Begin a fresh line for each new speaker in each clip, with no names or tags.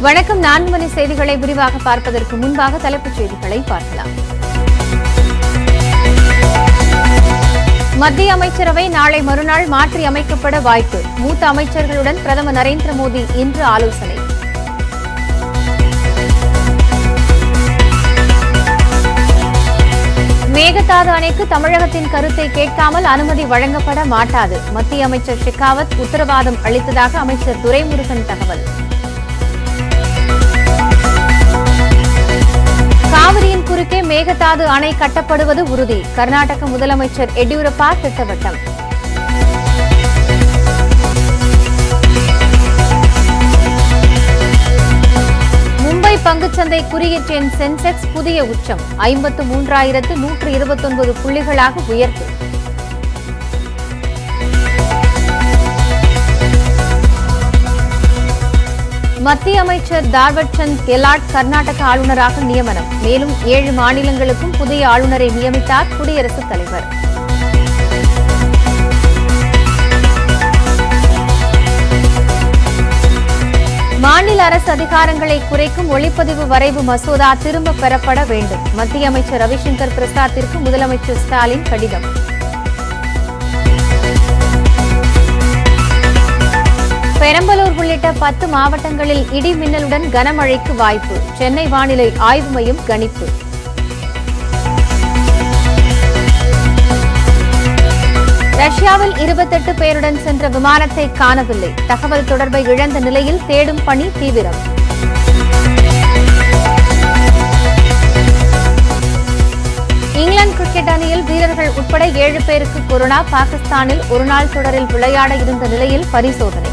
வணக்கம் நான்கு மணி செய்திகளை விரிவாக பார்ப்பதற்கு முன்பாக தலைப்புச் செய்திகளை பார்க்கலாம் மத்திய அமைச்சரவை நாளை மறுநாள் மாற்றி அமைக்கப்பட வாய்ப்பு மூத்த அமைச்சர்களுடன் பிரதமர் நரேந்திர மோடி இன்று ஆலோசனை மேகதாது அணைக்கு தமிழகத்தின் கருத்தை கேட்காமல் அனுமதி வழங்கப்பட மாட்டாது மத்திய அமைச்சர் ஷெகாவத் உத்தரவாதம் அளித்ததாக அமைச்சர் துரைமுருகன் தகவல் காவிரியின் குறுக்கே மேகதாது அணை கட்டப்படுவது உறுதி கர்நாடக முதலமைச்சர் எடியூரப்பா திட்டவட்டம் மும்பை பங்குச்சந்தை குறியீட்டு எண் சென்செக்ஸ் புதிய உச்சம் ஐம்பத்து மூன்றாயிரத்து நூற்று இருபத்தொன்பது புள்ளிகளாக உயர்வு மத்திய அமைச்சர் தார்வட் சந்த் கெலாட் கர்நாடக ஆளுநராக நியமனம் மேலும் ஏழு மாநிலங்களுக்கும் புதிய ஆளுநரை நியமித்தார் குடியரசுத் தலைவர் மாநில அரசு அதிகாரங்களை குறைக்கும் ஒளிப்பதிவு வரைவு மசோதா திரும்ப பெறப்பட வேண்டும் மத்திய அமைச்சர் ரவிசங்கர் பிரசாத்திற்கு முதலமைச்சர் ஸ்டாலின் கடிதம் பெரம்பலூர் உள்ளிட்ட பத்து மாவட்டங்களில் இடி மின்னலுடன் கனமழைக்கு வாய்ப்பு சென்னை வானிலை ஆய்வு மையம் கணிப்பு ரஷ்யாவில் இருபத்தெட்டு பேருடன் சென்ற விமானத்தை காணவில்லை தகவல் தொடர்பை இழந்த நிலையில் தேடும் பணி தீவிரம் இங்கிலாந்து கிரிக்கெட் அணியில் வீரர்கள் உட்பட ஏழு பேருக்கு கொரோனா பாகிஸ்தானில் ஒருநாள் தொடரில் விளையாட இருந்த நிலையில் பரிசோதனை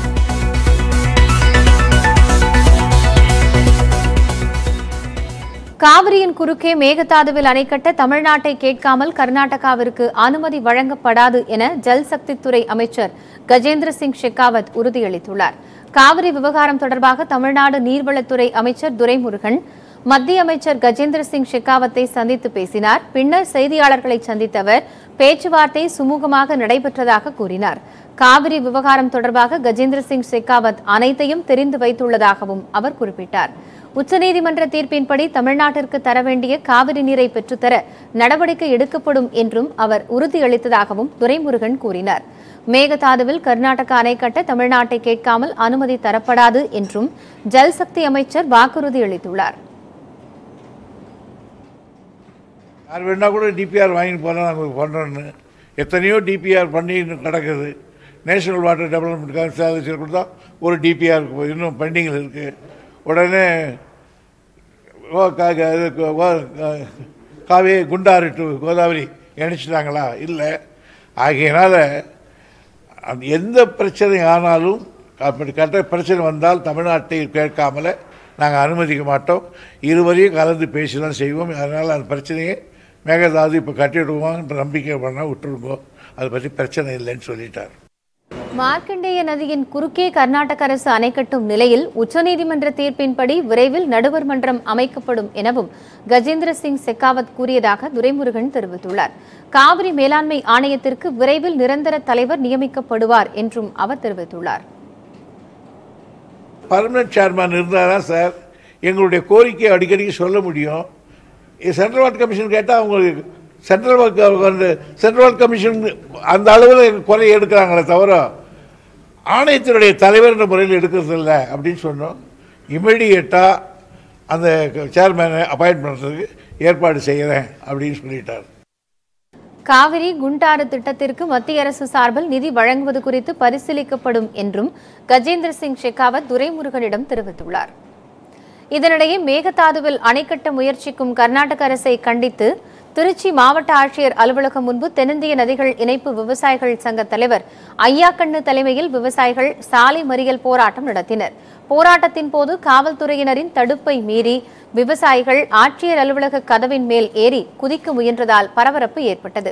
காவிரியின் குறுக்கே மேகதாதுவில் அணை கட்ட தமிழ்நாட்டை கேட்காமல் கர்நாடகாவிற்கு அனுமதி வழங்கப்படாது என ஜல்சக்தித்துறை அமைச்சர் கஜேந்திர சிங் ஷெகாவத் உறுதியளித்துள்ளார் காவிரி விவகாரம் தொடர்பாக தமிழ்நாடு நீர்வளத்துறை அமைச்சர் துரைமுருகன் மத்திய அமைச்சர் கஜேந்திர சிங் ஷெகாவத்தை சந்தித்து பேசினார் பின்னர் செய்தியாளர்களை சந்தித்த அவர் பேச்சுவார்த்தை சுமூகமாக நடைபெற்றதாக கூறினார் காவிரி விவகாரம் தொடர்பாக கஜேந்திர சிங் ஷெகாவத் அனைத்தையும் தெரிந்து வைத்துள்ளதாகவும் அவர் குறிப்பிட்டார் உச்சநீதிமன்ற தீர்ப்பின்படி தமிழ்நாட்டிற்கு தர வேண்டிய காவிரி நீரை பெற்றுத்தர நடவடிக்கை எடுக்கப்படும் என்றும் அவர் உறுதியளித்ததாகவும் துரைமுருகன் கூறினார் மேகதாதுவில் கர்நாடக அணை கட்ட தமிழ்நாட்டை கேட்காமல் அனுமதி தரப்படாது என்றும் ஜல்சக்தி அமைச்சர் வாக்குறுதி அளித்துள்ளார்
யார் வேணா கூட டிபிஆர் வாங்கிட்டு போனால் நாங்கள் பண்ணுறோன்னு எத்தனையோ டிபிஆர் பண்ணி இன்னும் கிடக்குது நேஷனல் வாட்டர் டெவலப்மெண்ட் கவுன்சில் கொடுத்தா ஒரு டிபிஆர் இன்னும் பெண்டிங்கில் இருக்குது உடனே ஓ கா கா- இது கோ- ஓ, கா- காவேரி குண்டாறு டு கோதாவரி இணைச்சிட்டாங்களா இல்லை ஆகையினால அந்த எந்த பிரச்சனை ஆனாலும் அப்படி கட்ட பிரச்சனை வந்தால் தமிழ்நாட்டை கேட்காமல நாங்கள் அனுமதிக்க மாட்டோம் இருவரையும் கலந்து பேசி தான் செய்வோம் அதனால் அந்த பிரச்சனையை மேகதாது இப்போ கட்டிவிடுவோங்கிற நம்பிக்கை பண்ணால் விட்டுருங்கோ அதை பற்றி பிரச்சனை இல்லைன்னு சொல்லிட்டார்
மார்க்கண்டேய நதியின் குறுக்கே கர்நாடக அரசு அணை கட்டும் நிலையில் உச்சநீதிமன்ற தீர்ப்பின்படி விரைவில் நடுவர் மன்றம் அமைக்கப்படும் எனவும் கஜேந்திர சிங் செகாவத் கூறியதாக துரைமுருகன் தெரிவித்துள்ளார் காவிரி மேலாண்மை ஆணையத்திற்கு விரைவில் நிரந்தர தலைவர் நியமிக்கப்படுவார் என்றும் அவர் தெரிவித்துள்ளார்
பர்மனன்ட் சேர்மேன் இருந்தாரா சார் எங்களுடைய கோரிக்கையை அடிக்கடிக்கு சொல்ல முடியும் சென்ட்ரல் வாட் கமிஷன் கேட்டால் அவங்களுக்கு central VAT central VAT commission அந்த அளவில் குறை எடுக்கிறாங்களே தவிர ஆணையத்தினுடைய தலைவர் என்ற முறையில் எடுக்கிறது இல்லை அப்படின்னு சொன்னோம் இமிடியேட்டாக அந்த சேர்மேனை அப்பாயின்ட் பண்ணுறதுக்கு ஏற்பாடு செய்கிறேன் அப்படின்னு சொல்லிட்டார்
காவிரி குண்டாறு திட்டத்திற்கு மத்திய அரசு சார்பில் நிதி வழங்குவது குறித்து பரிசீலிக்கப்படும் என்றும் கஜேந்திர சிங் ஷெகாவத் துரைமுருகனிடம் தெரிவித்துள்ளார் இதனிடையே மேகதாதுவில் அணை கட்ட முயற்சிக்கும் கர்நாடக அரசை கண்டித்து திருச்சி மாவட்ட ஆட்சியர் அலுவலகம் முன்பு தென்னிந்திய நதிகள் இணைப்பு விவசாயிகள் சங்க தலைவர் ஐயாக்கண்ணு தலைமையில் விவசாயிகள் சாலை மறியல் போராட்டம் நடத்தினர் போராட்டத்தின் போது காவல்துறையினரின் தடுப்பை மீறி விவசாயிகள் ஆட்சியர் அலுவலக கதவின் மேல் ஏறி குதிக்க முயன்றதால் பரபரப்பு ஏற்பட்டது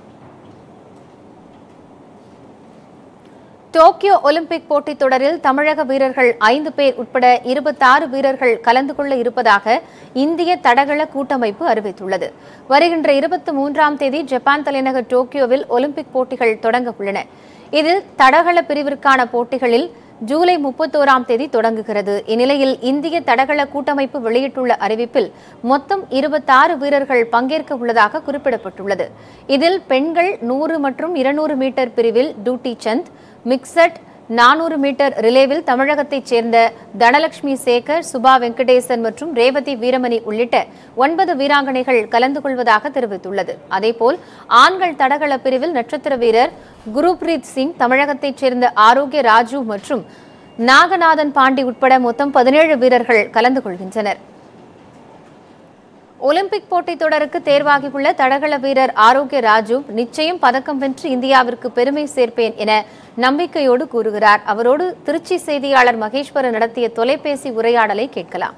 டோக்கியோ ஒலிம்பிக் போட்டித் தொடரில் தமிழக வீரர்கள் ஐந்து பேர் உட்பட இருபத்தாறு வீரர்கள் கலந்து கொள்ள இருப்பதாக இந்திய தடகள கூட்டமைப்பு அறிவித்துள்ளது வருகின்ற இருபத்தி மூன்றாம் தேதி ஜப்பான் தலைநகர் டோக்கியோவில் ஒலிம்பிக் போட்டிகள் தொடங்க உள்ளன இதில் தடகள பிரிவிற்கான போட்டிகளில் ஜூலை முப்பத்தோராம் தேதி தொடங்குகிறது இந்நிலையில் இந்திய தடகள கூட்டமைப்பு வெளியிட்டுள்ள அறிவிப்பில் மொத்தம் இருபத்தாறு வீரர்கள் பங்கேற்க உள்ளதாக குறிப்பிடப்பட்டுள்ளது இதில் பெண்கள் நூறு மற்றும் இருநூறு மீட்டர் பிரிவில் டூட்டி சந்த் மிக்சட் நானூறு மீட்டர் ரிலேவில் தமிழகத்தைச் சேர்ந்த தனலட்சுமி சேகர் சுபா வெங்கடேசன் மற்றும் ரேவதி வீரமணி உள்ளிட்ட ஒன்பது வீராங்கனைகள் கலந்து கொள்வதாக தெரிவித்துள்ளது அதேபோல் ஆண்கள் தடகள பிரிவில் நட்சத்திர வீரர் குருப்ரீத் சிங் தமிழகத்தைச் சேர்ந்த ஆரோக்கிய ராஜு மற்றும் நாகநாதன் பாண்டி உட்பட மொத்தம் பதினேழு வீரர்கள் கலந்து கொள்கின்றனர் ஒலிம்பிக் போட்டித் தொடருக்கு தேர்வாகியுள்ள தடகள வீரர் ஆரோக்கிய ராஜு நிச்சயம் பதக்கம் வென்று இந்தியாவிற்கு பெருமை சேர்ப்பேன் என நம்பிக்கையோடு கூறுகிறார் அவரோடு திருச்சி செய்தியாளர் மகேஸ்வரன் நடத்திய தொலைபேசி உரையாடலை கேட்கலாம்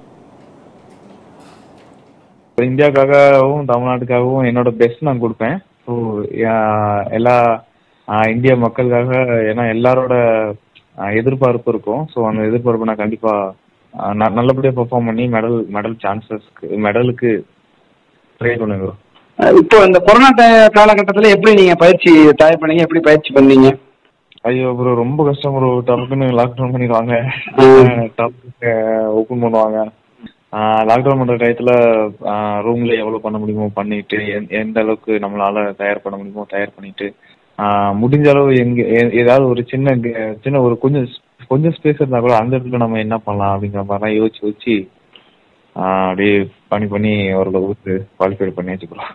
இந்தியாவுக்காகவும் தமிழ்நாட்டுக்காகவும் என்னோட பெஸ்ட் நான் கொடுப்பேன் ஸோ எல்லா ஆஹ் இந்திய மக்களுக்காக ஏன்னா எல்லாரோட ஆஹ் எதிர்பார்ப்பு இருக்கும் ஸோ அந்த எதிர்பார்ப்பு நான் கண்டிப்பாக நல்லபடியாக பெர்ஃபார்ம் பண்ணி மெடல் மெடல் சான்சஸ்க்கு மெடலுக்கு ட்ரை பண்ணுங்க
இப்போ இந்த கொரோனா டை- காலகட்டத்துல எப்படி நீங்க பயிற்சி தயார் பண்ணீங்க எப்படி பயிற்சி பண்ணீங்க
ஐயோ ப்ரோ ரொம்ப கஷ்டம் ப்ரோ டப்புன்னு லாக்டவுன் பண்ணிடுவாங்க டப்புக்கு ஓப்பன் பண்ணுவாங்க லாக்டவுன் பண்ணுற டயத்தில் ரூம்ல எவ்வளோ பண்ண முடியுமோ பண்ணிட்டு எந்த- எந்த அளவுக்கு நம்மளால தயார் பண்ண முடியுமோ தயார் பண்ணிட்டு ஆஹ் முடிஞ்ச அளவு எங்க ஏ- ஏதாவது ஒரு சின்ன க- சின்ன ஒரு கொஞ்சம் கொஞ்சம் ஸ்பேஸ் இருந்தால் கூட அந்த இடத்துல நம்ம என்ன பண்ணலாம் அப்படிங்கிற மாதிரிலாம் யோசிச்சு யோசிச்சு ஆஹ் அப்படியே பண்ணி பண்ணி ஓரளவுக்கு குவாலிஃபை பண்ணி வச்சுக்கிறோம்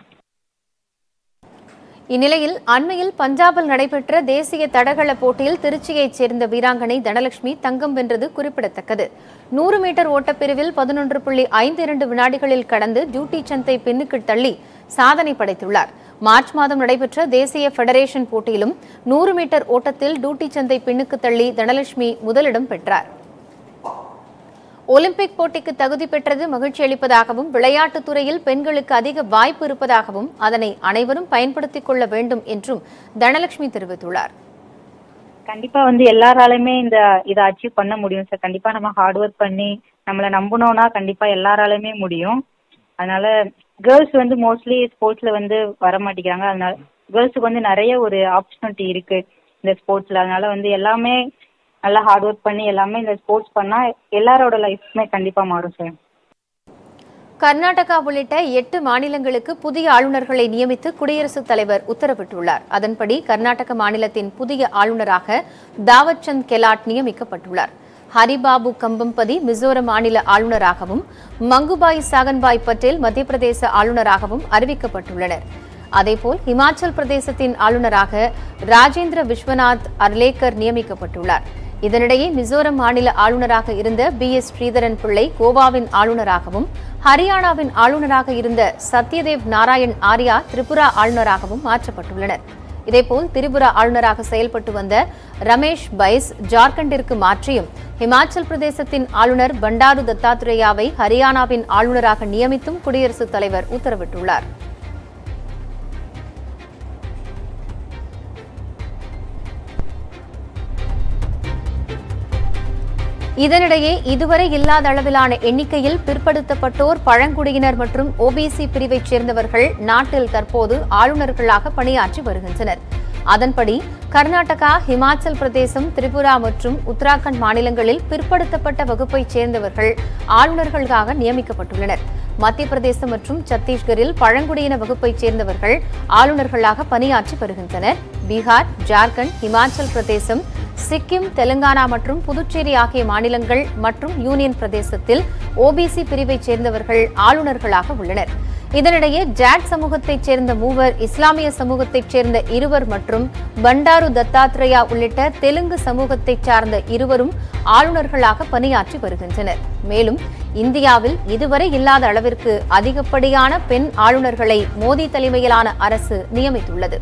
இந்நிலையில் அண்மையில் பஞ்சாபில் நடைபெற்ற தேசிய தடகள போட்டியில் திருச்சியைச் சேர்ந்த வீராங்கனை தனலட்சுமி தங்கம் வென்றது குறிப்பிடத்தக்கது நூறு மீட்டர் ஓட்டப்பிரிவில் பதினொன்று புள்ளி ஐந்து இரண்டு வினாடிகளில் கடந்து டியூட்டி சந்தை பின்னுக்கு தள்ளி சாதனை படைத்துள்ளார் மார்ச் மாதம் நடைபெற்ற தேசிய ஃபெடரேஷன் போட்டியிலும் நூறு மீட்டர் ஓட்டத்தில் டியூட்டி சந்தை பின்னுக்கு தள்ளி தனலட்சுமி முதலிடம் பெற்றார் ஒலிம்பிக் போட்டிக்கு தகுதி பெற்றது மகிழ்ச்சி அளிப்பதாகவும் விளையாட்டுத் துறையில் பெண்களுக்கு அதிக வாய்ப்பு இருப்பதாகவும் அதனை அனைவரும் பயன்படுத்திக் கொள்ள வேண்டும் என்றும் தனலட்சுமி தெரிவித்துள்ளார்
கண்டிப்பா வந்து எல்லாராலையுமே இந்த இதை அச்சீவ் பண்ண முடியும் சார் கண்டிப்பா நம்ம ஹார்ட் ஒர்க் பண்ணி நம்மள நம்பணும்னா கண்டிப்பா எல்லாராலையுமே முடியும் அதனால கேர்ள்ஸ் வந்து மோஸ்ட்லி ஸ்போர்ட்ஸ்ல வந்து வர மாட்டேங்கிறாங்க அதனால கேர்ள்ஸுக்கு வந்து நிறைய ஒரு ஆப்பர்ச்சுனிட்டி இருக்கு இந்த ஸ்போர்ட்ஸ்ல அதனால வந்து எல்லாமே நல்லா ஹார்ட் ஒர்க் பண்ணி எல்லாமே இந்த ஸ்போர்ட்ஸ் பண்ணா எல்லாரோட லைஃப்மே கண்டிப்பா மாறும் சார்
கர்நாடகா உள்ளிட்ட எட்டு மாநிலங்களுக்கு புதிய ஆளுநர்களை நியமித்து குடியரசுத் தலைவர் உத்தரவிட்டுள்ளார் அதன்படி கர்நாடக மாநிலத்தின் புதிய ஆளுநராக தாவத் சந்த் கெலாட் நியமிக்கப்பட்டுள்ளார் ஹரிபாபு கம்பம்பதி மிசோரம் மாநில ஆளுநராகவும் மங்குபாய் சாகன்பாய் பட்டேல் மத்திய பிரதேச ஆளுநராகவும் அறிவிக்கப்பட்டுள்ளனர் அதேபோல் இமாச்சல் பிரதேசத்தின் ஆளுநராக ராஜேந்திர விஸ்வநாத் அர்லேக்கர் நியமிக்கப்பட்டுள்ளார் இதனிடையே மிசோரம் மாநில ஆளுநராக இருந்த பி எஸ் ஸ்ரீதரன் பிள்ளை கோவாவின் ஆளுநராகவும் ஹரியானாவின் ஆளுநராக இருந்த சத்யதேவ் நாராயண் ஆர்யா திரிபுரா ஆளுநராகவும் மாற்றப்பட்டுள்ளனர் இதேபோல் திரிபுரா ஆளுநராக செயல்பட்டு வந்த ரமேஷ் பைஸ் ஜார்க்கண்டிற்கு மாற்றியும் ஹிமாச்சல் பிரதேசத்தின் ஆளுநர் பண்டாரு தத்தாத்ரேயாவை ஹரியானாவின் ஆளுநராக நியமித்தும் குடியரசுத் தலைவர் உத்தரவிட்டுள்ளார் இதனிடையே இதுவரை இல்லாத அளவிலான எண்ணிக்கையில் பிற்படுத்தப்பட்டோர் பழங்குடியினர் மற்றும் ஓபிசி பிரிவைச் சேர்ந்தவர்கள் நாட்டில் தற்போது ஆளுநர்களாக பணியாற்றி வருகின்றனர் அதன்படி கர்நாடகா ஹிமாச்சல் பிரதேசம் திரிபுரா மற்றும் உத்தராகண்ட் மாநிலங்களில் பிற்படுத்தப்பட்ட வகுப்பைச் சேர்ந்தவர்கள் ஆளுநர்களாக நியமிக்கப்பட்டுள்ளனர் மத்திய பிரதேசம் மற்றும் சத்தீஸ்கரில் பழங்குடியின வகுப்பைச் சேர்ந்தவர்கள் ஆளுநர்களாக பணியாற்றி வருகின்றனர் பீகார் ஜார்க்கண்ட் ஹிமாச்சல் பிரதேசம் சிக்கிம் தெலுங்கானா மற்றும் புதுச்சேரி ஆகிய மாநிலங்கள் மற்றும் யூனியன் பிரதேசத்தில் ஓபிசி பிரிவைச் சேர்ந்தவர்கள் ஆளுநர்களாக உள்ளனர் இதனிடையே ஜாட் சமூகத்தைச் சேர்ந்த மூவர் இஸ்லாமிய சமூகத்தைச் சேர்ந்த இருவர் மற்றும் பண்டாரு தத்தாத்ரேயா உள்ளிட்ட தெலுங்கு சமூகத்தைச் சார்ந்த இருவரும் ஆளுநர்களாக பணியாற்றி வருகின்றனர் மேலும் இந்தியாவில் இதுவரை இல்லாத அளவிற்கு அதிகப்படியான பெண் ஆளுநர்களை மோடி தலைமையிலான அரசு நியமித்துள்ளது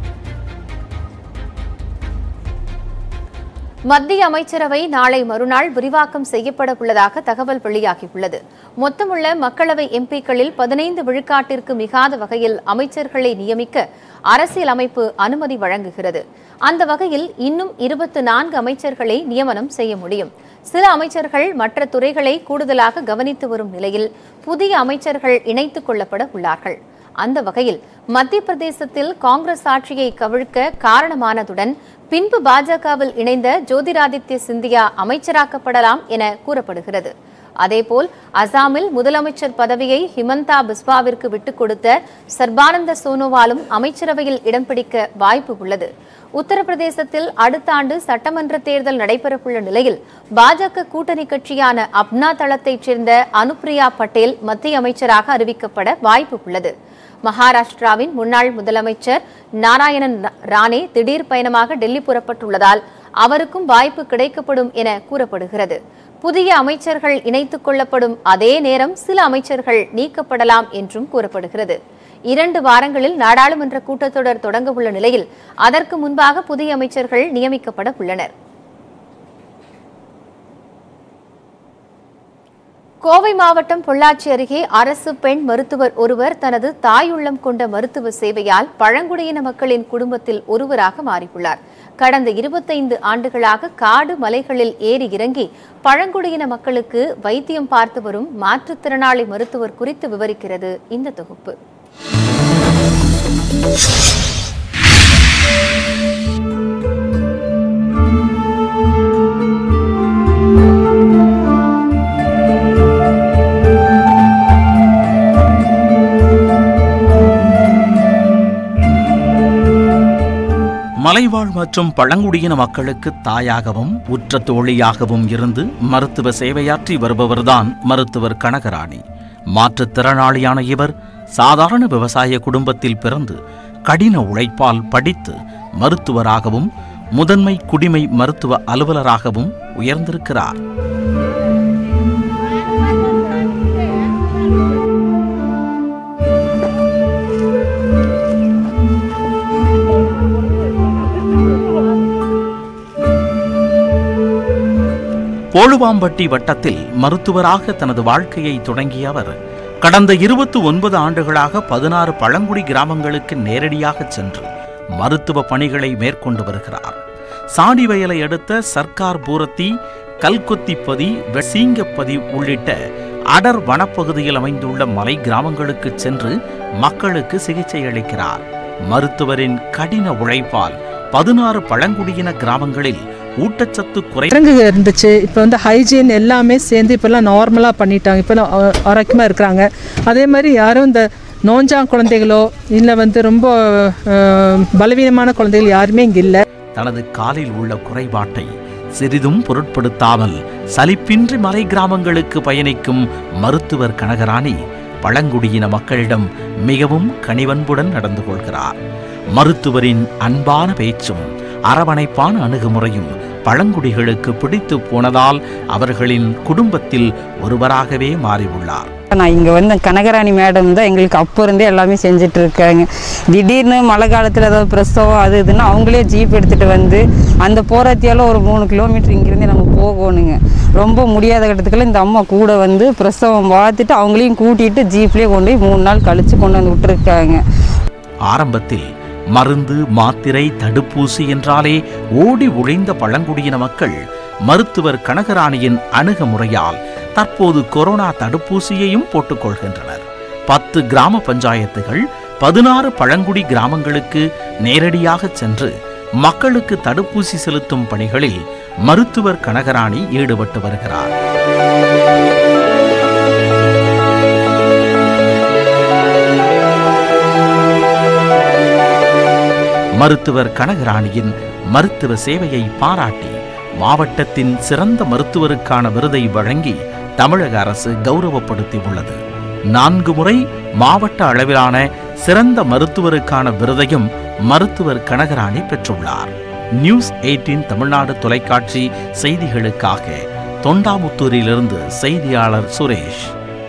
மத்திய அமைச்சரவை நாளை மறுநாள் விரிவாக்கம் செய்யப்பட உள்ளதாக தகவல் வெளியாகியுள்ளது மொத்தமுள்ள மக்களவை எம்பிக்களில் பதினைந்து விழுக்காட்டிற்கு மிகாத வகையில் அமைச்சர்களை நியமிக்க அரசியல் அமைப்பு அனுமதி வழங்குகிறது அந்த வகையில் இன்னும் இருபத்து நான்கு அமைச்சர்களை நியமனம் செய்ய முடியும் சில அமைச்சர்கள் மற்ற துறைகளை கூடுதலாக கவனித்து வரும் நிலையில் புதிய அமைச்சர்கள் இணைத்துக் கொள்ளப்பட உள்ளார்கள் அந்த வகையில் மத்திய பிரதேசத்தில் காங்கிரஸ் ஆட்சியை கவிழ்க்க காரணமானதுடன் பின்பு பாஜகவில் இணைந்த ஜோதிராதித்ய சிந்தியா அமைச்சராக்கப்படலாம் என கூறப்படுகிறது அதேபோல் அசாமில் முதலமைச்சர் பதவியை ஹிமந்தா பிஸ்வாவிற்கு விட்டுக் கொடுத்த சர்பானந்த சோனோவாலும் அமைச்சரவையில் இடம் பிடிக்க வாய்ப்பு உள்ளது உத்தரப்பிரதேசத்தில் அடுத்த ஆண்டு சட்டமன்ற தேர்தல் நடைபெறவுள்ள நிலையில் பாஜக கூட்டணி கட்சியான அப்னா தளத்தைச் சேர்ந்த அனுப்பிரியா பட்டேல் மத்திய அமைச்சராக அறிவிக்கப்பட வாய்ப்பு உள்ளது மகாராஷ்டிராவின் முன்னாள் முதலமைச்சர் நாராயணன் ராணே திடீர் பயணமாக டெல்லி புறப்பட்டுள்ளதால் அவருக்கும் வாய்ப்பு கிடைக்கப்படும் என கூறப்படுகிறது புதிய அமைச்சர்கள் இணைத்துக் கொள்ளப்படும் அதே நேரம் சில அமைச்சர்கள் நீக்கப்படலாம் என்றும் கூறப்படுகிறது இரண்டு வாரங்களில் நாடாளுமன்ற கூட்டத்தொடர் தொடங்க உள்ள நிலையில் அதற்கு முன்பாக புதிய அமைச்சர்கள் நியமிக்கப்பட உள்ளனர் கோவை மாவட்டம் பொள்ளாச்சி அருகே அரசு பெண் மருத்துவர் ஒருவர் தனது தாயுள்ளம் கொண்ட மருத்துவ சேவையால் பழங்குடியின மக்களின் குடும்பத்தில் ஒருவராக மாறியுள்ளார் கடந்த இருபத்தைந்து ஆண்டுகளாக காடு மலைகளில் ஏறி இறங்கி பழங்குடியின மக்களுக்கு வைத்தியம் பார்த்து வரும் மாற்றுத்திறனாளி மருத்துவர் குறித்து விவரிக்கிறது இந்த தொகுப்பு
மலைவாழ் மற்றும் பழங்குடியின மக்களுக்கு தாயாகவும் உற்ற தோழியாகவும் இருந்து மருத்துவ சேவையாற்றி வருபவர்தான் மருத்துவர் கனகராணி மாற்றுத்திறனாளியான இவர் சாதாரண விவசாய குடும்பத்தில் பிறந்து கடின உழைப்பால் படித்து மருத்துவராகவும் முதன்மை குடிமை மருத்துவ அலுவலராகவும் உயர்ந்திருக்கிறார் போழுவாம்பட்டி வட்டத்தில் மருத்துவராக தனது வாழ்க்கையை தொடங்கிய அவர் கடந்த இருபத்தி ஒன்பது ஆண்டுகளாக பதினாறு பழங்குடி கிராமங்களுக்கு நேரடியாக சென்று மருத்துவ பணிகளை மேற்கொண்டு வருகிறார் சாடிவயலை அடுத்த சர்க்கார் பூரத்தி கல்கொத்திப்பதி வெசீங்கப்பதி உள்ளிட்ட அடர் வனப்பகுதியில் அமைந்துள்ள மலை கிராமங்களுக்கு சென்று மக்களுக்கு சிகிச்சை அளிக்கிறார் மருத்துவரின் கடின உழைப்பால் பதினாறு பழங்குடியின கிராமங்களில் ஊட்டச்சத்து குறை
இறங்கு இருந்துச்சு இப்போ வந்து ஹைஜீன் எல்லாமே சேர்ந்து இப்போல்லாம் நார்மலாக பண்ணிட்டாங்க இப்போல்லாம் ஆ- ஆரோக்கியமாக இருக்கிறாங்க அதே மாதிரி யாரும் இந்த நோஞ்சாங் குழந்தைகளோ இல்லை வந்து ரொம்ப அஹ், பலவீனமான குழந்தைகள் யாருமே இங்கே இல்லை
தனது காலில் உள்ள குறைபாட்டை சிறிதும் பொருட்படுத்தாமல் சலிப்பின்றி மலை கிராமங்களுக்கு பயணிக்கும் மருத்துவர் கனகராணி பழங்குடியின மக்களிடம் மிகவும் கனிவன்புடன் நடந்து கொள்கிறார் மருத்துவரின் அன்பான பேச்சும் அரவணைப்பான அணுகுமுறையும் பழங்குடிகளுக்கு பிடித்து போனதால் அவர்களின் குடும்பத்தில் ஒருவராகவே மாறியுள்ளார்
நான் இங்கே வந்து கனகராணி மேடம் தான் எங்களுக்கு அப்போ இருந்தே எல்லாமே செஞ்சுட்டு இருக்காங்க திடீர்னு மழை காலத்தில் ஏதாவது பிரசவம் அது இதுன்னு அவங்களே ஜீப் எடுத்துகிட்டு வந்து அந்த போராத்தியால் ஒரு மூணு கிலோமீட்டர் இங்கேருந்து நம்ம போகணுங்க ரொம்ப முடியாத கட்டத்துக்குள்ள இந்த அம்மா கூட வந்து பிரசவம் பார்த்துட்டு அவங்களையும் கூட்டிகிட்டு ஜீப்லேயே கொண்டு போய் மூணு நாள் கழித்து கொண்டு வந்து விட்டுருக்காங்க
ஆரம்பத்தில் மருந்து மாத்திரை தடுப்பூசி என்றாலே ஓடி ஒளிந்த பழங்குடியின மக்கள் மருத்துவர் கனகராணியின் அணுகுமுறையால் தற்போது கொரோனா தடுப்பூசியையும் போட்டுக்கொள்கின்றனர் பத்து கிராம பஞ்சாயத்துகள் பதினாறு பழங்குடி கிராமங்களுக்கு நேரடியாக சென்று மக்களுக்கு தடுப்பூசி செலுத்தும் பணிகளில் மருத்துவர் கனகராணி ஈடுபட்டு வருகிறார் மருத்துவர் கனகராணியின் மருத்துவ சேவையை பாராட்டி மாவட்டத்தின் சிறந்த மருத்துவருக்கான விருதை வழங்கி தமிழக அரசு கௌரவப்படுத்தி உள்ளது நான்கு முறை மாவட்ட அளவிலான சிறந்த மருத்துவருக்கான விருதையும் மருத்துவர் கனகராணி பெற்றுள்ளார் நியூஸ் 18 தமிழ்நாடு தொலைக்காட்சி செய்திகளுக்காக தொண்டாமுத்தூரிலிருந்து செய்தியாளர் சுரேஷ்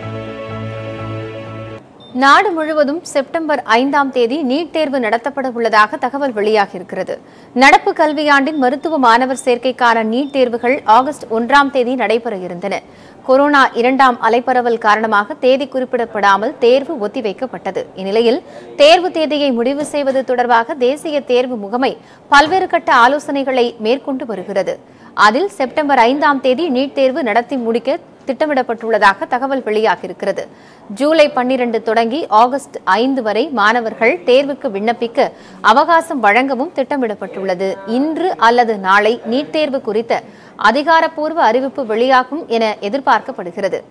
நாடு முழுவதும் செப்டம்பர் ஐந்தாம் தேதி நீட் தேர்வு நடத்தப்பட உள்ளதாக தகவல் வெளியாகியிருக்கிறது நடப்பு கல்வியாண்டின் மருத்துவ மாணவர் சேர்க்கைக்கான நீட் தேர்வுகள் ஆகஸ்ட் ஒன்றாம் தேதி நடைபெற இருந்தன கொரோனா இரண்டாம் அலைப்பரவல் காரணமாக தேதி குறிப்பிடப்படாமல் தேர்வு ஒத்திவைக்கப்பட்டது இந்நிலையில் தேர்வு தேதியை முடிவு செய்வது தொடர்பாக தேசிய தேர்வு முகமை பல்வேறு கட்ட ஆலோசனைகளை மேற்கொண்டு வருகிறது அதில் செப்டம்பர் ஐந்தாம் தேதி நீட் தேர்வு நடத்தி முடிக்க திட்டமிடப்பட்டுள்ளதாக தகவல் வெளியாகியிருக்கிறது ஜூலை பன்னிரண்டு தொடங்கி ஆகஸ்ட் ஐந்து வரை மாணவர்கள் தேர்வுக்கு விண்ணப்பிக்க அவகாசம் வழங்கவும் திட்டமிடப்பட்டுள்ளது இன்று அல்லது நாளை நீட் தேர்வு குறித்த அதிகாரப்பூர்வ அறிவிப்பு வெளியாகும் என எதிர்பார்க்கப்படுகிறது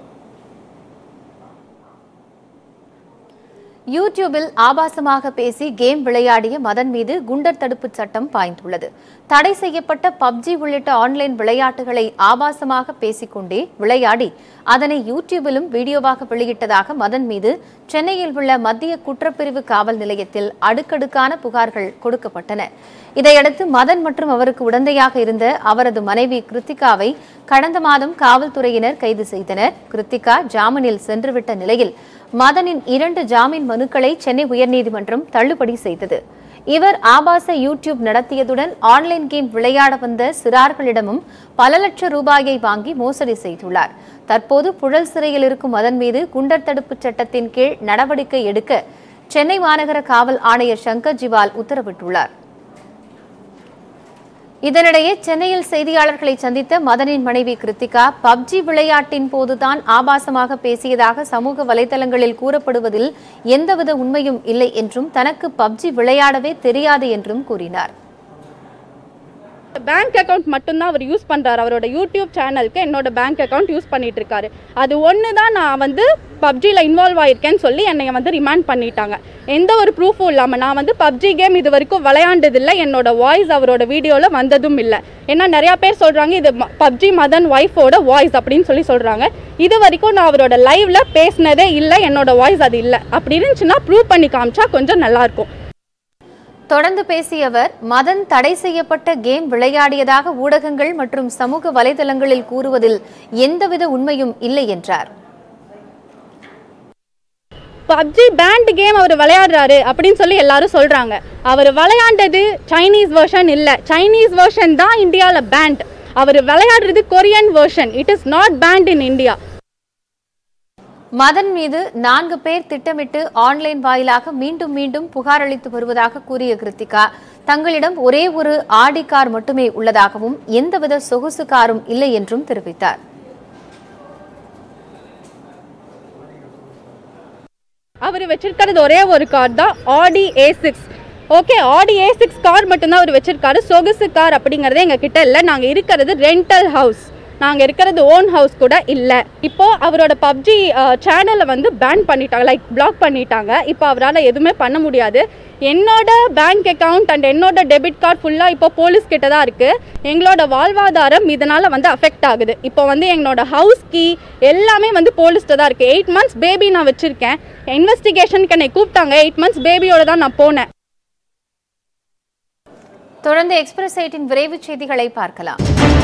யூடியூபில் ஆபாசமாக பேசி கேம் விளையாடிய மதன் மீது குண்டர் தடுப்புச் சட்டம் பாய்ந்துள்ளது தடை செய்யப்பட்ட பப்ஜி உள்ளிட்ட ஆன்லைன் விளையாட்டுகளை ஆபாசமாக பேசிக்கொண்டே விளையாடி அதனை யூடியூபிலும் வீடியோவாக வெளியிட்டதாக மதன் மீது சென்னையில் உள்ள மத்திய குற்றப்பிரிவு காவல் நிலையத்தில் அடுக்கடுக்கான புகார்கள் கொடுக்கப்பட்டன இதையடுத்து மதன் மற்றும் அவருக்கு உடந்தையாக இருந்த அவரது மனைவி கிருத்திகாவை கடந்த மாதம் காவல்துறையினர் கைது செய்தனர் கிருத்திகா ஜாமீனில் சென்றுவிட்ட நிலையில் மதனின் இரண்டு ஜாமீன் மனுக்களை சென்னை உயர்நீதிமன்றம் தள்ளுபடி செய்தது இவர் ஆபாச யூடியூப் நடத்தியதுடன் ஆன்லைன் கேம் விளையாட வந்த சிறார்களிடமும் பல லட்சம் ரூபாயை வாங்கி மோசடி செய்துள்ளார் தற்போது புழல் சிறையில் இருக்கும் மதன் மீது குண்டர் தடுப்புச் சட்டத்தின் கீழ் நடவடிக்கை எடுக்க சென்னை மாநகர காவல் ஆணையர் சங்கர் ஜிவால் உத்தரவிட்டுள்ளார் இதனிடையே சென்னையில் செய்தியாளர்களை சந்தித்த மதனின் மனைவி கிருத்திகா பப்ஜி விளையாட்டின் போதுதான் ஆபாசமாக பேசியதாக சமூக வலைதளங்களில் கூறப்படுவதில் எந்தவித உண்மையும் இல்லை என்றும் தனக்கு பப்ஜி விளையாடவே தெரியாது என்றும் கூறினார்
பேங்க் அக்கவுண்ட் மட்டும்தான் அவர் யூஸ் பண்ணுறாரு அவரோட யூடியூப் சேனலுக்கு என்னோட பேங்க் அக்கவுண்ட் யூஸ் பண்ணிட்டு இருக்காரு அது ஒன்று தான் நான் வந்து பப்ஜியில் இன்வால்வ் ஆயிருக்கேன்னு சொல்லி என்னை வந்து ரிமாண்ட் பண்ணிட்டாங்க எந்த ஒரு ப்ரூஃபும் இல்லாமல் நான் வந்து பப்ஜி கேம் இது வரைக்கும் விளையாண்டதில்லை என்னோட வாய்ஸ் அவரோட வீடியோவில் வந்ததும் இல்லை ஏன்னா நிறையா பேர் சொல்கிறாங்க இது பப்ஜி மதன் ஒய்ஃபோட வாய்ஸ் அப்படின்னு சொல்லி சொல்கிறாங்க இது வரைக்கும் நான் அவரோட லைவ்ல பேசினதே இல்லை என்னோட வாய்ஸ் அது இல்லை அப்படி இருந்துச்சுன்னா ப்ரூவ் பண்ணி காமிச்சா கொஞ்சம் நல்லாயிருக்கும்
தொடர்ந்து பேசிய அவர் மதன் தடை செய்யப்பட்ட கேம் விளையாடியதாக ஊடகங்கள் மற்றும் சமூக வலைதளங்களில் கூறுவதில் எந்தவித உண்மையும் இல்லை என்றார்
பப்ஜி பேண்ட் கேம் அவர் விளையாடுறாரு அப்படின்னு சொல்லி எல்லாரும் சொல்றாங்க அவர் விளையாண்டது சைனீஸ் வெர்ஷன் இல்ல சைனீஸ் வெர்ஷன் தான் இந்தியாவில் பேண்ட் அவர் விளையாடுறது Korean version it is not banned in India
Madan மீது நான்கு பேர் திட்டமிட்டு ஆன்லைன் வாயிலாக மீண்டும் மீண்டும் புகார் அளித்து வருவதாக கூறிய கிருத்திகா தங்களிடம் ஒரே ஒரு ஆடி கார் மட்டுமே உள்ளதாகவும் எந்தவித சொகுசு காரும் இல்லை என்றும் தெரிவித்தார்
அவர் வச்சிருக்கிறது ஒரே ஒரு கார் தான் ஆடி ஏ சிக்ஸ் ஓகே ஆடி ஏ சிக்ஸ் கார் மட்டும்தான் அவர் வச்சிருக்காரு சொகுசு கார் அப்படிங்கிறதே எங்கள் கிட்ட இல்லை நாங்கள் இருக்கிறது ரெண்டல் ஹவுஸ் நாங்கள் இருக்கிறது ஓன் ஹவுஸ் கூட இல்லை இப்போ அவரோட பப்ஜி சேனலை வந்து பேன் பண்ணிட்டாங்க லைக் பிளாக் பண்ணிட்டாங்க இப்போ அவரால் எதுவுமே பண்ண முடியாது என்னோட பேங்க் அக்கவுண்ட் அண்ட் என்னோட டெபிட் கார்டு ஃபுல்லாக இப்போ போலீஸ் கிட்ட தான் இருக்குது எங்களோட வாழ்வாதாரம் இதனால் வந்து அஃபெக்ட் ஆகுது இப்போ வந்து எங்களோட ஹவுஸ் கீ எல்லாமே வந்து போலீஸ்கிட்ட தான் இருக்குது எயிட் மந்த்ஸ் பேபி நான் வச்சுருக்கேன் இன்வெஸ்டிகேஷனுக்கு என்னை கூப்பிட்டாங்க எயிட் மந்த்ஸ் பேபியோட தான் நான் போனேன்
தொடர்ந்து எக்ஸ்பிரஸ் எயிட்டின் விரைவுச் செய்திகளை பார்க்கலாம்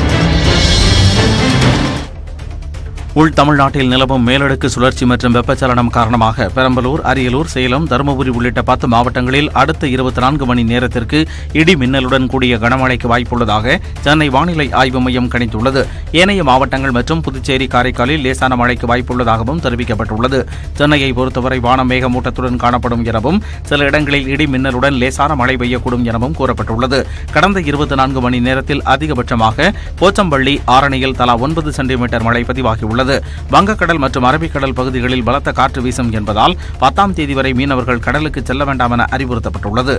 உள் தமிழ்நாட்டில் நிலவும் மேலடுக்கு சுழற்சி மற்றும் வெப்பச்சலனம் காரணமாக பெரம்பலூர் அரியலூர் சேலம் தருமபுரி உள்ளிட்ட பத்து மாவட்டங்களில் அடுத்த இருபத்தி நான்கு மணி நேரத்திற்கு இடி மின்னலுடன் கூடிய கனமழைக்கு வாய்ப்புள்ளதாக சென்னை வானிலை ஆய்வு மையம் கணித்துள்ளது ஏனைய மாவட்டங்கள் மற்றும் புதுச்சேரி காரைக்காலில் லேசான மழைக்கு வாய்ப்புள்ளதாகவும் தெரிவிக்கப்பட்டுள்ளது சென்னையை பொறுத்தவரை வானம் மேகமூட்டத்துடன் காணப்படும் எனவும் சில இடங்களில் இடி மின்னலுடன் லேசான மழை பெய்யக்கூடும் எனவும் கூறப்பட்டுள்ளது கடந்த இருபத்தி நான்கு மணி நேரத்தில் அதிகபட்சமாக போச்சம்பள்ளி ஆரணியில் தலா ஒன்பது சென்டிமீட்டர் மழை பதிவாகியுள்ளது வங்கக்கடல் மற்றும் அரபிக்கடல் பகுதிகளில் பலத்த காற்று வீசும் என்பதால் பத்தாம் தேதி வரை மீனவர்கள் கடலுக்கு செல்ல வேண்டாம் என அறிவுறுத்தப்பட்டுள்ளது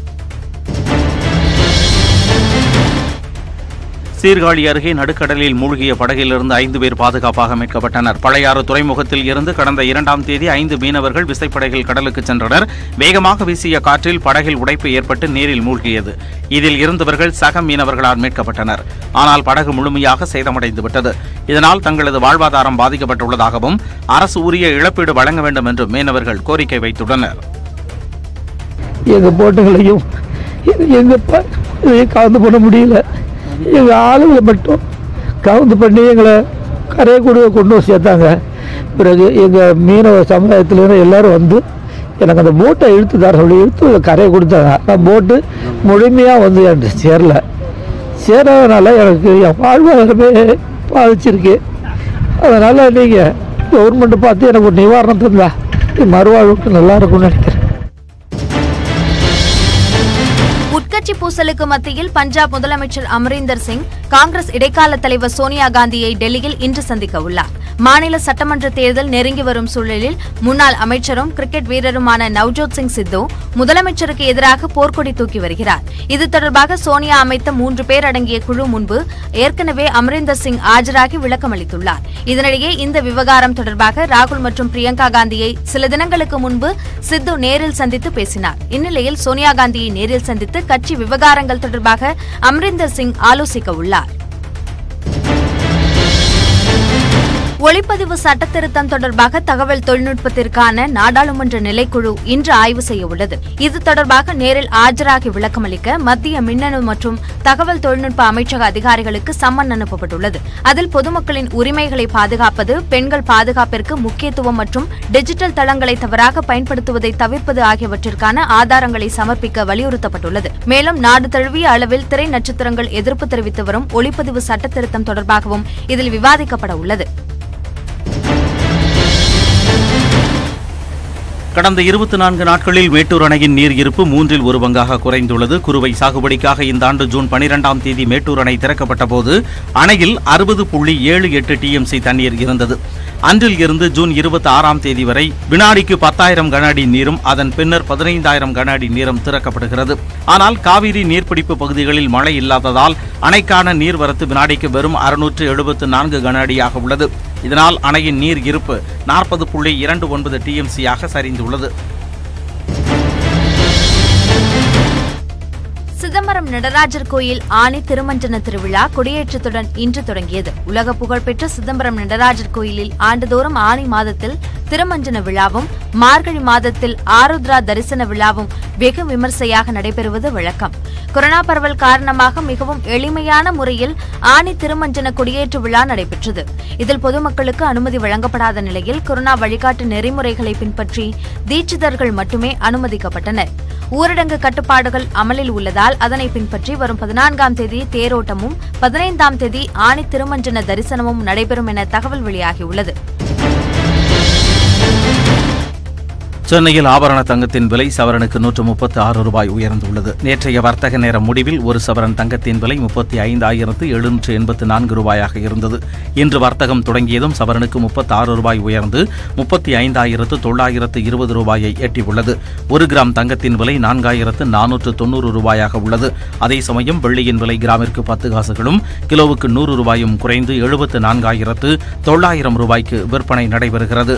சீர்காழி அருகே நடுக்கடலில் மூழ்கிய படகிலிருந்து ஐந்து பேர் பாதுகாப்பாக மீட்கப்பட்டனர் பழையாறு துறைமுகத்தில் இருந்து கடந்த இரண்டாம் தேதி ஐந்து மீனவர்கள் விசைப்படகில் கடலுக்கு சென்றனர் வேகமாக வீசிய காற்றில் படகில் உடைப்பு ஏற்பட்டு நீரில் மூழ்கியது இதில் இருந்தவர்கள் சக மீனவர்களால் மீட்கப்பட்டனர் ஆனால் படகு முழுமையாக சேதமடைந்து விட்டது இதனால் தங்களது வாழ்வாதாரம் பாதிக்கப்பட்டுள்ளதாகவும் அரசு உரிய இழப்பீடு வழங்க வேண்டும் என்றும் மீனவர்கள் கோரிக்கை வைத்துள்ளனர்
எங்கள் போட்டுகளையும் எங்கள் இதையும் கலந்து பண்ண முடியல எங்கள் ஆளுங்களை மட்டும் கவுந்து பண்ணி எங்களை கரையை கூட கொண்டு வந்து சேர்த்தாங்க பிறகு எங்கள் மீனவ சமுதாயத்திலேருந்து எல்லாரும் வந்து எனக்கு அந்த போட்டை இழுத்து தர சொல்லி இழுத்து கரையை கொடுத்தாங்க அந்த போட்டு முழுமையாக வந்து என்கிட்ட சேரல சேராதனால எனக்கு என் வாழ்வாதாரமே பாதிச்சிருக்கு அதனால் நீங்கள் கவர்மெண்ட்டை பார்த்து எனக்கு ஒரு நிவாரணம் தந்தா என் மறுவாழ்வுக்கு நல்லா இருக்கும்னு நினைக்கிறேன்
உட்கட்சி பூசலுக்கு மத்தியில் பஞ்சாப் முதலமைச்சர் அமரீந்தர் சிங் காங்கிரஸ் இடைக்கால தலைவர் சோனியா காந்தியை டெல்லியில் இன்று சந்திக்க உள்ளார் மாநில சட்டமன்ற தேர்தல் நெருங்கி வரும் சூழலில் முன்னாள் அமைச்சரும் கிரிக்கெட் வீரருமான நவ்ஜோத் சிங் சித்து முதலமைச்சருக்கு எதிராக போர்க்கொடி தூக்கி வருகிறார் இது தொடர்பாக சோனியா அமைத்த மூன்று பேர் அடங்கிய குழு முன்பு ஏற்கனவே அமரீந்தர் சிங் ஆஜராகி விளக்கம் அளித்துள்ளார் இதனிடையே இந்த விவகாரம் தொடர்பாக ராகுல் மற்றும் பிரியங்கா காந்தியை சில தினங்களுக்கு முன்பு சித்து நேரில் சந்தித்து பேசினார் இந்நிலையில் சோனியா காந்தியை நேரில் சந்தித்து கட்சி விவகாரங்கள் தொடர்பாக அமரிந்தர் சிங் ஆலோசிக்க உள்ளார் ஒளிப்பதிவு சட்டத்திருத்தம் தொடர்பாக தகவல் தொழில்நுட்பத்திற்கான நாடாளுமன்ற நிலைக்குழு இன்று ஆய்வு செய்ய உள்ளது இது தொடர்பாக நேரில் ஆஜராகி விளக்கமளிக்க மத்திய மின்னணு மற்றும் தகவல் தொழில்நுட்ப அமைச்சக அதிகாரிகளுக்கு சம்மன் அனுப்பப்பட்டுள்ளது அதில் பொதுமக்களின் உரிமைகளை பாதுகாப்பது பெண்கள் பாதுகாப்பிற்கு முக்கியத்துவம் மற்றும் டிஜிட்டல் தளங்களை தவறாக பயன்படுத்துவதை தவிர்ப்பது ஆகியவற்றிற்கான ஆதாரங்களை சமர்ப்பிக்க வலியுறுத்தப்பட்டுள்ளது மேலும் நாடு தழுவிய அளவில் திரை நட்சத்திரங்கள் எதிர்ப்பு தெரிவித்து வரும் ஒளிப்பதிவு சட்டத்திருத்தம் தொடர்பாகவும் இதில் விவாதிக்கப்பட உள்ளது
கடந்த இருபத்தி நான்கு நாட்களில் மேட்டூர் அணையின் நீர் இருப்பு மூன்றில் ஒரு பங்காக குறைந்துள்ளது குறுவை சாகுபடிக்காக இந்த ஆண்டு ஜூன் பனிரெண்டாம் தேதி மேட்டூர் அணை திறக்கப்பட்ட போது அணையில் அறுபது புள்ளி ஏழு எட்டு டிஎம்சி தண்ணீர் இருந்தது அன்றில் இருந்து ஜூன் இருபத்தி ஆறாம் தேதி வரை வினாடிக்கு பத்தாயிரம் கன அடி நீரும் அதன் பின்னர் பதினைந்தாயிரம் கன அடி நீரும் திறக்கப்படுகிறது ஆனால் காவிரி நீர்பிடிப்பு பகுதிகளில் மழை இல்லாததால் அணைக்கான நீர்வரத்து வினாடிக்கு வெறும் அறுநூற்று எழுபத்து நான்கு கன அடியாக உள்ளது இதனால் அணையின் நீர் இருப்பு நாற்பது புள்ளி இரண்டு ஒன்பது டிஎம்சியாக சரிந்துள்ளது
சிதம்பரம் நடராஜர் கோயில் ஆணி திருமஞ்சன திருவிழா கொடியேற்றத்துடன் இன்று தொடங்கியது உலக புகழ்பெற்ற சிதம்பரம் நடராஜர் கோயிலில் ஆண்டுதோறும் ஆணி மாதத்தில் திருமஞ்சன விழாவும் மார்கழி மாதத்தில் ஆருத்ரா தரிசன விழாவும் வெகு விமர்சையாக நடைபெறுவது வழக்கம் கொரோனா பரவல் காரணமாக மிகவும் எளிமையான முறையில் ஆணி திருமஞ்சன கொடியேற்று விழா நடைபெற்றது இதில் பொதுமக்களுக்கு அனுமதி வழங்கப்படாத நிலையில் கொரோனா வழிகாட்டு நெறிமுறைகளை பின்பற்றி தீட்சிதர்கள் மட்டுமே அனுமதிக்கப்பட்டனர் ஊரடங்கு கட்டுப்பாடுகள் அமலில் உள்ளதால் அதனை பின்பற்றி வரும் பதினான்காம் தேதி தேரோட்டமும் பதினைந்தாம் தேதி ஆணி திருமஞ்சன தரிசனமும் நடைபெறும் என தகவல் வெளியாகியுள்ளது
சென்னையில் ஆபரண தங்கத்தின் விலை சவரனுக்கு நூற்று முப்பத்தி ஆறு ரூபாய் உயர்ந்துள்ளது நேற்றைய வர்த்தக நேர முடிவில் ஒரு சவரன் தங்கத்தின் விலை முப்பத்தி ஐந்தாயிரத்து எழுநூற்று எண்பத்து நான்கு ரூபாயாக இருந்தது இன்று வர்த்தகம் தொடங்கியதும் சவரனுக்கு முப்பத்தி ஆறு ரூபாய் உயர்ந்து முப்பத்தி ஐந்தாயிரத்து தொள்ளாயிரத்து இருபது ரூபாயை எட்டியுள்ளது ஒரு கிராம் தங்கத்தின் விலை நான்காயிரத்து நானூற்று தொண்ணூறு ரூபாயாக உள்ளது அதே சமயம் வெள்ளியின் விலை கிராமிற்கு பத்து காசுகளும் கிலோவுக்கு நூறு ரூபாயும் குறைந்து எழுபத்து நான்காயிரத்து தொள்ளாயிரம் ரூபாய்க்கு விற்பனை நடைபெறுகிறது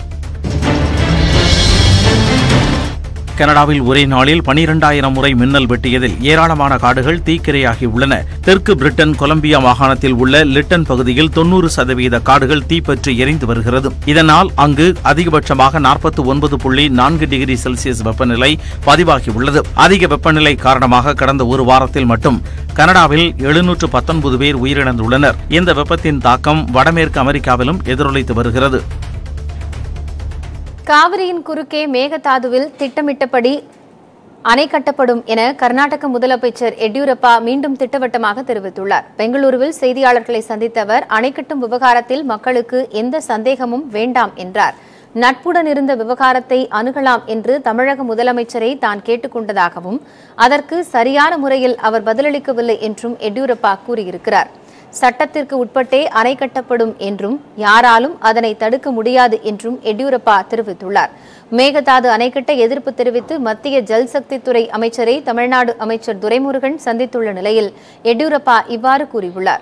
கனடாவில் ஒரே நாளில் பனிரெண்டாயிரம் முறை மின்னல் வெட்டியதில் ஏராளமான காடுகள் தீக்கிரையாகி உள்ளன தெற்கு பிரிட்டன் கொலம்பியா மாகாணத்தில் உள்ள லிட்டன் பகுதியில் தொன்னூறு சதவீத காடுகள் தீப்பற்றி எரிந்து வருகிறது இதனால் அங்கு அதிகபட்சமாக நாற்பத்தி ஒன்பது புள்ளி நான்கு டிகிரி செல்சியஸ் வெப்பநிலை பதிவாகியுள்ளது அதிக வெப்பநிலை காரணமாக கடந்த ஒரு வாரத்தில் மட்டும் கனடாவில் எழுநூற்று பத்தொன்பது பேர் உயிரிழந்துள்ளனர் இந்த வெப்பத்தின் தாக்கம் வடமேற்கு அமெரிக்காவிலும் எதிரொலித்து வருகிறது
காவிரியின் குறுக்கே மேகதாதுவில் திட்டமிட்டபடி அணை கட்டப்படும் என கர்நாடக முதலமைச்சர் எடியூரப்பா மீண்டும் திட்டவட்டமாக தெரிவித்துள்ளார் பெங்களூருவில் செய்தியாளர்களை சந்தித்த அவர் அணை கட்டும் விவகாரத்தில் மக்களுக்கு எந்த சந்தேகமும் வேண்டாம் என்றார் நட்புடன் இருந்த விவகாரத்தை அணுகலாம் என்று தமிழக முதலமைச்சரை தான் கேட்டுக்கொண்டதாகவும் அதற்கு சரியான முறையில் அவர் பதிலளிக்கவில்லை என்றும் எடியூரப்பா கூறியிருக்கிறார் சட்டத்திற்கு உட்பட்டே அணை கட்டப்படும் என்றும் யாராலும் அதனை தடுக்க முடியாது என்றும் எடியூரப்பா தெரிவித்துள்ளார் மேகதாது அணை கட்ட எதிர்ப்பு தெரிவித்து மத்திய ஜல்சக்தி துறை அமைச்சரை தமிழ்நாடு அமைச்சர் துரைமுருகன் சந்தித்துள்ள நிலையில் எடியூரப்பா இவ்வாறு கூறியுள்ளார்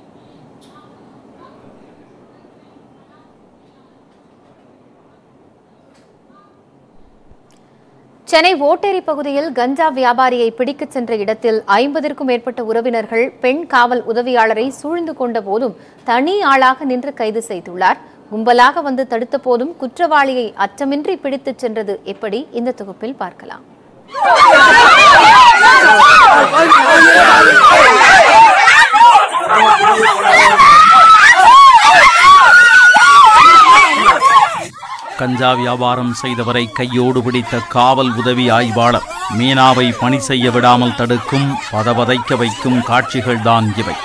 சென்னை ஓட்டேரி பகுதியில் கஞ்சா வியாபாரியை பிடிக்கச் சென்ற இடத்தில் ஐம்பதிற்கும் மேற்பட்ட உறவினர்கள் பெண் காவல் உதவியாளரை சூழ்ந்து கொண்ட போதும் தனி ஆளாக நின்று கைது செய்துள்ளார் கும்பலாக வந்து தடுத்த போதும் குற்றவாளியை அச்சமின்றி பிடித்துச் சென்றது எப்படி இந்த தொகுப்பில் பார்க்கலாம்
கஞ்சா வியாபாரம் செய்தவரை கையோடு பிடித்த காவல் உதவி ஆய்வாளர் மீனாவை பணி செய்ய விடாமல் தடுக்கும் பதவதைக்க வைக்கும் காட்சிகள்தான் இவை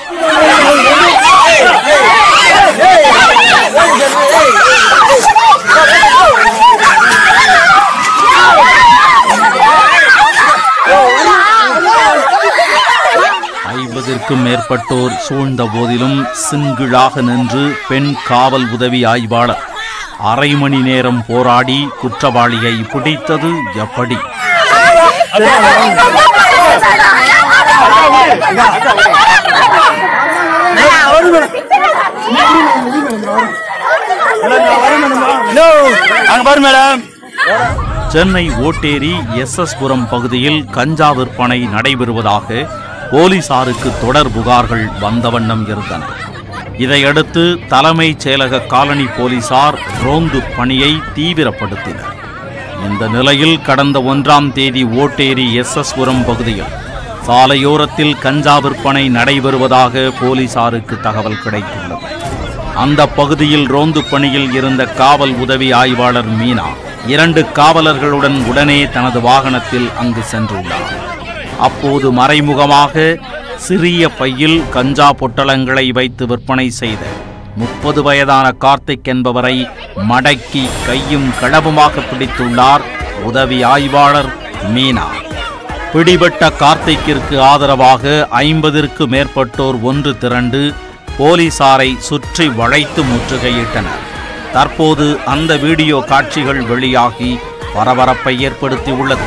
ஐம்பதிற்கும் மேற்பட்டோர் சூழ்ந்த போதிலும் சிங்கிளாக நின்று பெண் காவல் உதவி ஆய்வாளர் அரை மணி நேரம் போராடி குற்றவாளியை பிடித்தது எப்படி சென்னை ஓட்டேரி எஸ் எஸ் புரம் பகுதியில் கஞ்சா விற்பனை நடைபெறுவதாக போலீசாருக்கு தொடர் புகார்கள் வந்த வண்ணம் இருந்தன இதையடுத்து தலைமைச் செயலக காலனி போலீசார் ரோந்து பணியை தீவிரப்படுத்தினர் இந்த நிலையில் கடந்த ஒன்றாம் தேதி ஓட்டேரி எஸ் எஸ் புரம் பகுதியில் சாலையோரத்தில் கஞ்சா விற்பனை நடைபெறுவதாக போலீசாருக்கு தகவல் கிடைத்துள்ளது அந்த பகுதியில் ரோந்து பணியில் இருந்த காவல் உதவி ஆய்வாளர் மீனா இரண்டு காவலர்களுடன் உடனே தனது வாகனத்தில் அங்கு சென்றுள்ளார் அப்போது மறைமுகமாக சிறிய பையில் கஞ்சா பொட்டலங்களை வைத்து விற்பனை செய்த முப்பது வயதான கார்த்திக் என்பவரை மடக்கி கையும் களவுமாக பிடித்துள்ளார் உதவி ஆய்வாளர் மீனா பிடிபட்ட கார்த்திக்கிற்கு ஆதரவாக ஐம்பதிற்கு மேற்பட்டோர் ஒன்று திரண்டு போலீசாரை சுற்றி வளைத்து முற்றுகையிட்டனர் தற்போது அந்த வீடியோ காட்சிகள் வெளியாகி பரபரப்பை ஏற்படுத்தியுள்ளது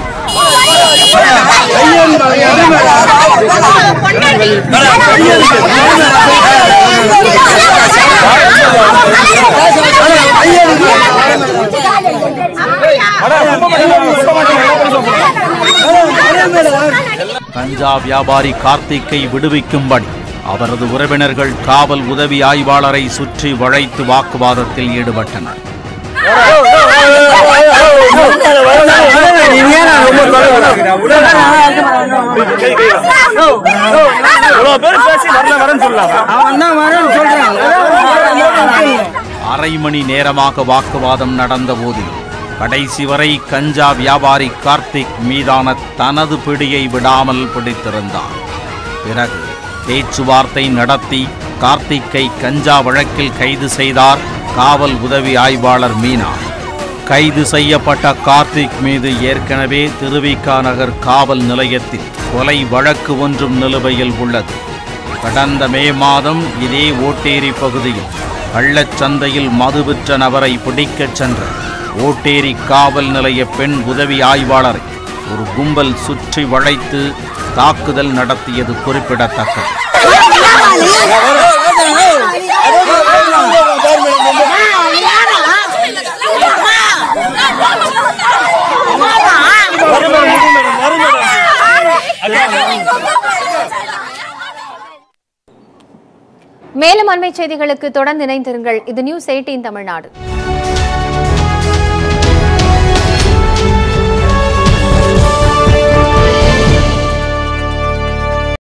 கஞ்சா வியாபாரி கார்த்திக்கை விடுவிக்கும்படி அவரது உறவினர்கள் காவல் உதவி ஆய்வாளரை சுற்றி வளைத்து வாக்குவாதத்தில் ஈடுபட்டனர் அரை மணி நேரமாக வாக்குவாதம் நடந்த போதிலும் கடைசி வரை கஞ்சா வியாபாரி கார்த்திக் மீதான தனது பிடியை விடாமல் பிடித்திருந்தார் பிறகு பேச்சுவார்த்தை நடத்தி கார்த்திக்கை கஞ்சா வழக்கில் கைது செய்தார் காவல் உதவி ஆய்வாளர் மீனா கைது செய்யப்பட்ட கார்த்திக் மீது ஏற்கனவே திருவிக்கா நகர் காவல் நிலையத்தில் கொலை வழக்கு ஒன்றும் நிலுவையில் உள்ளது கடந்த மே மாதம் இதே ஓட்டேரி பகுதியில் கள்ளச்சந்தையில் மது விற்ற நபரை பிடிக்கச் சென்ற ஓட்டேரி காவல் நிலைய பெண் உதவி ஆய்வாளரை ஒரு கும்பல் சுற்றி வளைத்து தாக்குதல் நடத்தியது குறிப்பிடத்தக்கது
மேலும் அண்மை செய்திகளுக்கு தொடர்ந்து இணைந்திருங்கள் இது நியூஸ் எயிட்டீன் தமிழ்நாடு